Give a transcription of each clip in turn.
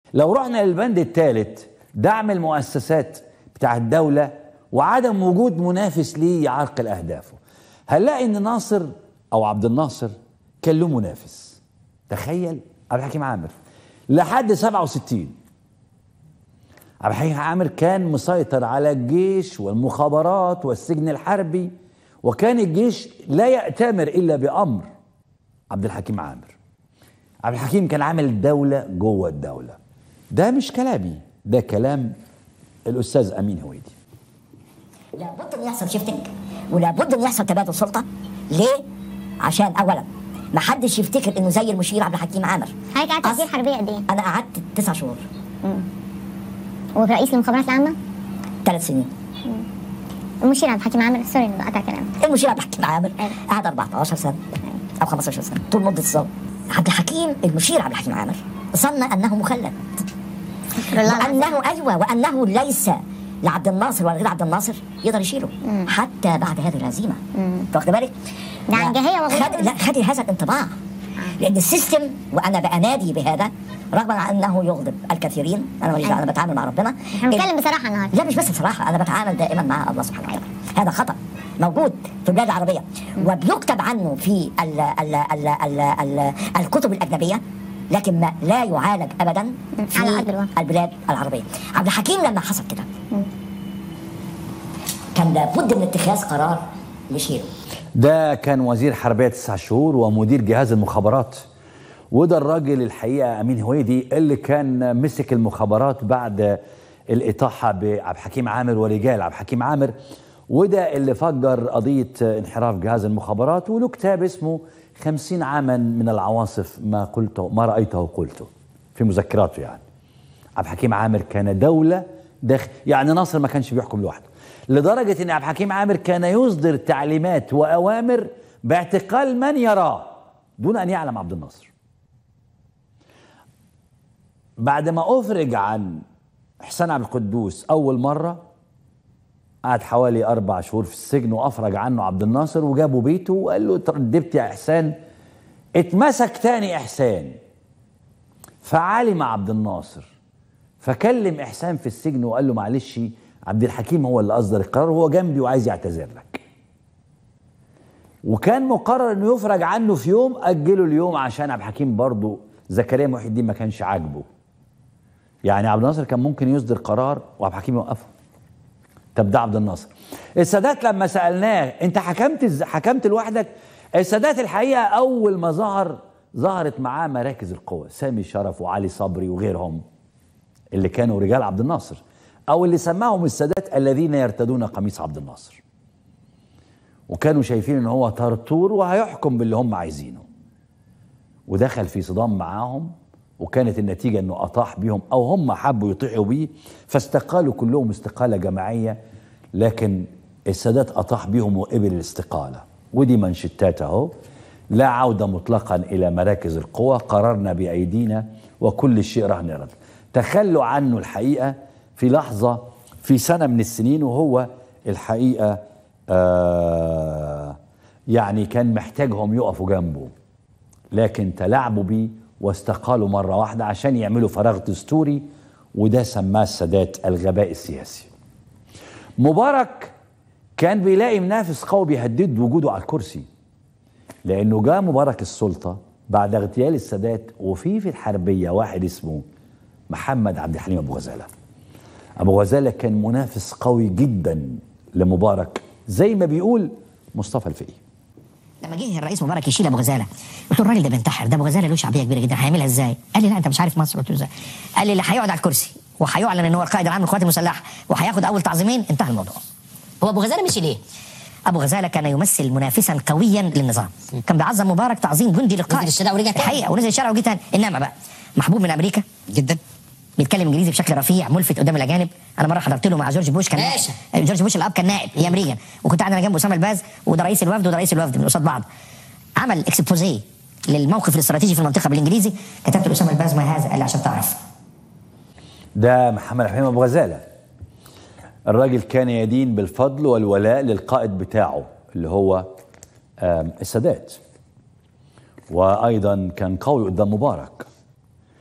لو رحنا للبند الثالث دعم المؤسسات بتاع الدولة وعدم وجود منافس ليه يعرقل أهدافه هنلاقي إن ناصر أو عبد الناصر كان له منافس تخيل عبد الحكيم عامر لحد 67 عبد الحكيم عامر كان مسيطر على الجيش والمخابرات والسجن الحربي وكان الجيش لا يأتمر إلا بأمر عبد الحكيم عامر عبد الحكيم كان عامل دولة جوه الدولة ده مش كلامي ده كلام الأستاذ أمين هويدي لابد ان يحصل شيفتنج ولابد ان يحصل تبادل سلطه ليه؟ عشان اولا ما حدش يفتكر انه زي المشير عبد الحكيم عامر حضرتك قعدت أص- وزير حربيه قد ايه؟ انا قعدت تسع شهور ورئيس المخابرات العامه؟ ثلاث سنين المشير عبد الحكيم عامر سوري اني بقطع كلامك المشير عبد الحكيم عامر أيوة. قعد 14 سنه او 15 سنه طول مده الثوره عبد الحكيم المشير عبد الحكيم عامر ظن انه مخلد استغفر الله العظيم. وانه ايوه وانه ليس لعبد الناصر ولا غير عبد الناصر يقدر يشيله حتى بعد هذه الهزيمه واخد بالك؟ ده لا، عنجهية والله. خد لا خد هذا الانطباع لان السيستم وانا بانادي بهذا رغم انه يغضب الكثيرين انا ماليش دعوة، انا بتعامل مع ربنا احنا بنتكلم بصراحه النهارده لا مش بس بصراحه انا بتعامل دائما مع الله سبحانه وتعالى هذا خطا موجود في البلاد العربيه وبيكتب عنه في ال ال ال ال ال الكتب الاجنبيه لكن ما لا يعالج ابدا في على أرض الواقع. البلاد العربيه عبد الحكيم لما حصل كده كان لابد من اتخاذ قرار يشيله ده كان وزير حربية تسع شهور ومدير جهاز المخابرات وده الراجل الحقيقة أمين هويدي اللي كان مسك المخابرات بعد الإطاحة بعبد الحكيم عامر ورجال عبد الحكيم عامر وده اللي فجر قضية انحراف جهاز المخابرات وله كتاب اسمه خمسين عاما من العواصف ما قلته ما رأيته قلته في مذكراته يعني عبد الحكيم عامر كان دولة داخل يعني ناصر ما كانش بيحكم لوحده لدرجة ان عبد الحكيم عامر كان يصدر تعليمات وأوامر باعتقال من يراه دون أن يعلم عبد الناصر بعد ما أفرج عن إحسان عبد القدوس أول مرة قعد حوالي أربع شهور في السجن وأفرج عنه عبد الناصر وجابوا بيته وقال له تردبت يا إحسان اتمسك تاني إحسان فعلم عبد الناصر فكلم إحسان في السجن وقال له معلش عبد الحكيم هو اللي أصدر القرار وهو جنبي وعايز يعتذر لك وكان مقرر انه يفرج عنه في يوم اجله اليوم عشان عبد الحكيم برضه زكريا محي الدين ما كانش عاجبه يعني عبد الناصر كان ممكن يصدر قرار وعبد الحكيم يوقفه طب ده عبد الناصر السادات لما سالناه انت حكمت إز- حكمت لوحدك السادات الحقيقه اول ما ظهر ظهرت معاه مراكز القوى سامي شرف وعلي صبري وغيرهم اللي كانوا رجال عبد الناصر او اللي سماهم السادات الذين يرتدون قميص عبد الناصر وكانوا شايفين ان هو طرطور وهيحكم باللي هم عايزينه ودخل في صدام معاهم وكانت النتيجة انه اطاح بيهم او هم حبوا يطيحوا بيه فاستقالوا كلهم استقالة جماعية لكن السادات اطاح بيهم وقبل الاستقالة ودي منشتات اهو لا عودة مطلقا الى مراكز القوى قررنا بايدينا وكل شيء رهن رد تخلوا عنه الحقيقة في لحظة في سنة من السنين وهو الحقيقة آه يعني كان محتاجهم يقفوا جنبه لكن تلاعبوا بيه واستقالوا مرة واحدة عشان يعملوا فراغ دستوري وده سماه السادات الغباء السياسي مبارك كان بيلاقي منافس قوي بيهدد وجوده على الكرسي لانه جاء مبارك السلطة بعد اغتيال السادات وفي في الحربية واحد اسمه محمد عبد الحليم ابو غزالة ابو غزالة كان منافس قوي جدا لمبارك زي ما بيقول مصطفى الفقي لما جه الرئيس مبارك يشيل ابو غزاله قلت له الراجل ده بينتحر ده ابو غزاله له شعبيه كبيره جدا هيعملها ازاي؟ قال لي لا انت مش عارف مصر قلت له ازاي؟ قال لي اللي هيقعد على الكرسي وهيعلن ان هو القائد العام للقوات المسلحه وهياخد اول تعظيمين انتهى الموضوع. هو ابو غزاله مشي ليه؟ ابو غزاله كان يمثل منافسا قويا للنظام كان بيعظم مبارك تعظيم جندي للقائد نزل الشارع ورجع تاني. الحقيقه ونزل الشارع وجه تاني انما بقى محبوب من امريكا جدا بيتكلم انجليزي بشكل رفيع ملفت قدام الاجانب انا مره حضرت له مع جورج بوش كان نائب. باشا. جورج بوش الاب كان نائب ايام ريجن وكنت قاعد انا جنب اسامه الباز وده رئيس الوفد وده رئيس الوفد من قصاد بعض عمل اكسبوزيه للموقف الاستراتيجي في المنطقه بالانجليزي كتبت لاسامه الباز ما هذا قال لي عشان تعرف ده محمد حليم ابو غزاله الراجل كان يدين بالفضل والولاء للقائد بتاعه اللي هو آم، السادات وايضا كان قوي قدام مبارك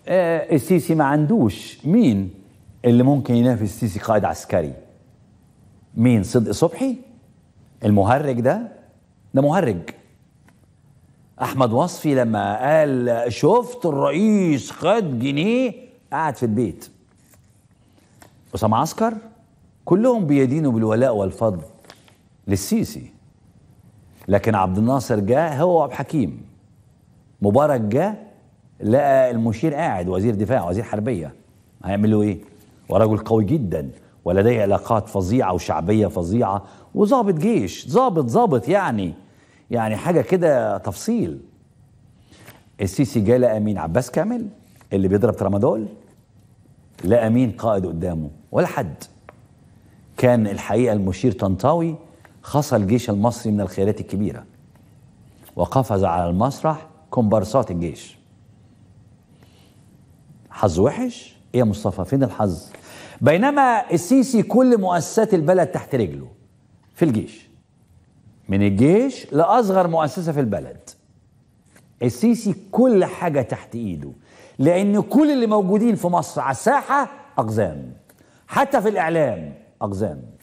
آه السيسي ما عندوش مين اللي ممكن ينافس السيسي قائد عسكري مين صدق صبحي المهرج ده ده مهرج احمد وصفي لما قال شفت الرئيس خد جنيه قاعد في البيت اسامه عسكر كلهم بيدينوا بالولاء والفضل للسيسي لكن عبد الناصر جاء هو وعبد الحكيم مبارك جاء لقى المشير قاعد وزير دفاع وزير حربيه هيعملوا ايه ورجل قوي جدا ولديه علاقات فظيعه وشعبيه فظيعه وظابط جيش ظابط ظابط يعني يعني حاجه كده تفصيل السيسي جاء لقى مين عباس كامل اللي بيضرب ترامادول لقى مين قائد قدامه ولا حد كان الحقيقه المشير طنطاوي خصى الجيش المصري من الخيارات الكبيره وقفز على المسرح كومبارسات الجيش حظ وحش ايه يا مصطفى فين الحظ بينما السيسي كل مؤسسات البلد تحت رجله في الجيش من الجيش لاصغر مؤسسه في البلد السيسي كل حاجه تحت ايده لان كل اللي موجودين في مصر على الساحه اقزام حتى في الاعلام اقزام